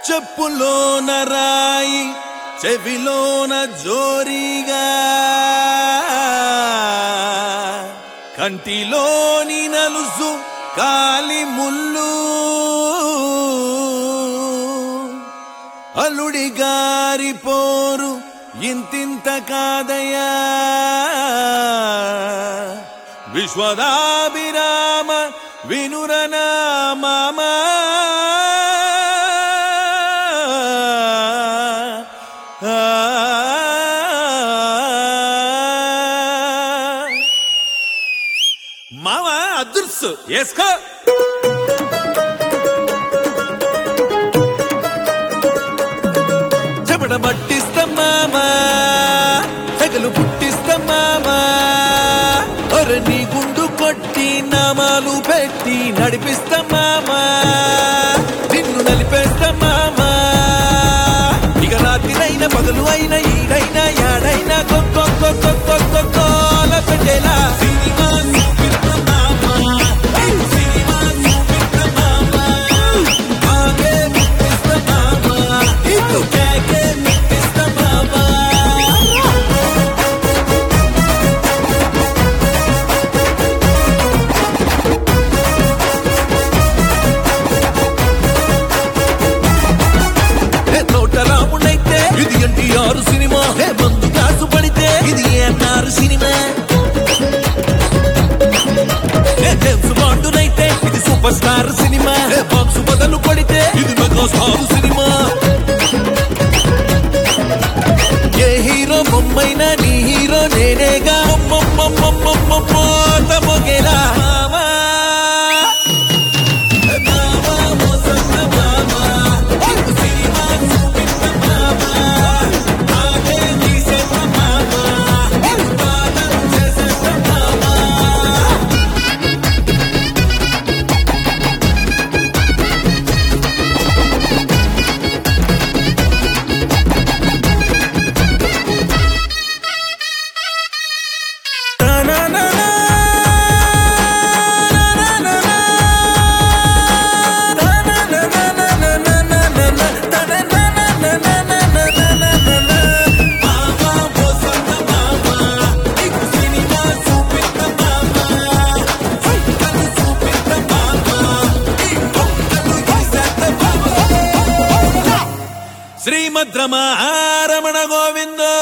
చెప్పులోన రాయి చెవిలోన జోరీగా కంటిలోని నలుసు కాలి ముళ్ళు అల్లుడి గారి పోరు ఇంతింత కాదయా విశ్వదాభిరామ వినురనా మామా మామ అదృశ్సు వేసుకో చెమట పట్టిస్తాం మామా తెగలు పుట్టిస్తాం మామా ఒరే నీ గుండు కొట్టి నామాలు పెట్టి నడిపిస్తాం మామా నిన్ను నలిపేస్తాం మామా ఇక రాత్రినైనా పగలు అయినా ఈడైనా యాడైనా కొల పెట్టేలా సినిమా చూపిస్తాం మామా సినిమా చూపిస్తాం మామా ఆగే ముట్టిస్తాం మామా ఇటు కేకే ముట్టిస్తాం మామా ఏ తోట రాముడైతే ఇది ఎన్టీఆర్ సినిమా ఏ మందు కాసు పడితే ఇది ఏఎన్ఆర్ సినిమా ఏ జేమ్స్ బాండునైతే ఇది సూపర్ స్టార్ సినిమా ఏ బాక్స్ బదులు పడితే ఇది మెగా స్టార్ సినిమా ఏ హీరో బొమ్మైనా నీ హీరో నేనేగా మొగేలా మామా మామా మోసన్న మామా ఇటు సినిమా చూపిస్త మామా ఆగే తీసేస్త మామా ఇటు పాదం చేసేస్త మామా శ్రీమద్రమణ గోవిందో